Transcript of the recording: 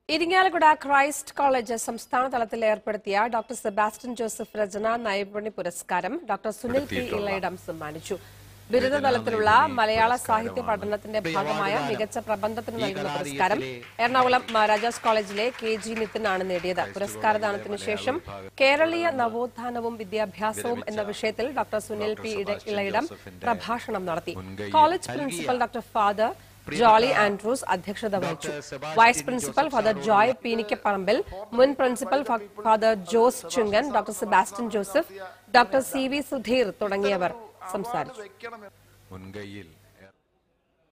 Irinjalakuda Christ college സംസ്ഥാന തലത്തിൽ ഏർപ്പെടുത്തിയ ഡോക്ടർ സെബാസ്റ്റ്യൻ ജോസഫ് രചന നൈപുണ്യ പുരസ്കാരം ഡോക്ടർ സുനിൽ പി ഇളയിടം സമ്മാനിച്ചു ബിരുദതലത്തിലുള്ള മലയാള സാഹിത്യ പഠനത്തിന്റെ ഭാഗമായ മികച്ച പ്രബന്ധത്തിന് നൽകുന്ന പുരസ്കാരം എറണാകുളം മഹാരാജാസ് കോളേജിലെ കെ ജി നിതിനാണ് നേടിയത് പുരസ്കാരദാനത്തിന് ശേഷം കേരളീയ നവോത്ഥാനവും വിദ്യാഭ്യാസവും എന്ന വിഷയത്തിൽ ഡോക്ടർ സുനിൽ പി ഇട- ഇളയിടം പ്രഭാഷണം നടത്തി college principal doctor father Jolly Andrews അധ്യക്ഷത വഹിച്ചു vice principal father Joy Peenikkaparambil മുൻ പ്രിൻസിപ്പൽ ഫ- father Jose Chungan doctor Sebastian Joseph doctor C V Sudheer തുടങ്ങിയവർ സംസാരിച്ചു മുൻകൈയിൽ